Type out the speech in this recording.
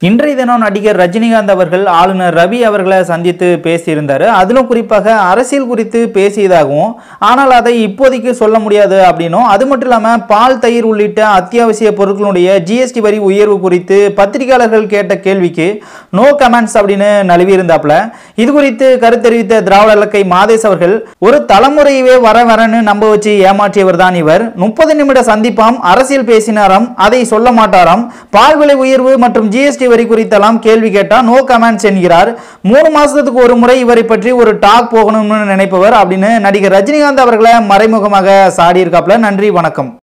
இன்றைய தினம் நடிகர் ரஜினிகாந்த் அவர்கள் ஆளுநர் ரவி அவர்களை சந்தித்து பேசியிருந்தார் அதிலும் குறிப்பாக அரசியல் குறித்து பேசியதாகவும் ஆனால் அதை இப்போதைக்கு சொல்ல முடியாது அப்படின்னும் அது மட்டும் இல்லாமல் பால் தயிர் உள்ளிட்ட அத்தியாவசிய பொருட்களுடைய ஜிஎஸ்டி வரி உயர்வு குறித்து பத்திரிகையாளர்கள் கேட்ட கேள்விக்கு நோ கமெண்ட்ஸ் அப்படின்னு நழுவியிருந்தாப்புல இது குறித்து கருத்தெரிவித்த திராவிட இலக்கை மாதேஷ் அவர்கள் ஒரு தலைமுறையவே வர வரன்னு நம்ப வச்சு ஏமாற்றியவர் தான் இவர் முப்பது நிமிட சந்திப்பாம் அரசியல் பேசினாராம் அதை சொல்ல மாட்டாராம் பால் விலை உயர்வு மற்றும் ஜிஎஸ்டி வரி குறித்தெல்லாம் கேள்வி கேட்டா நோ கமெண்ட்ஸ் என்கிறார் மூணு மாசத்துக்கு ஒரு முறை இவரை பற்றி ஒரு டாக் போகணும்னு நினைப்பவர் அப்படின்னு நடிகர் ரஜினிகாந்த் அவர்களை மறைமுகமாக சாடி இருக்காப்ல நன்றி வணக்கம்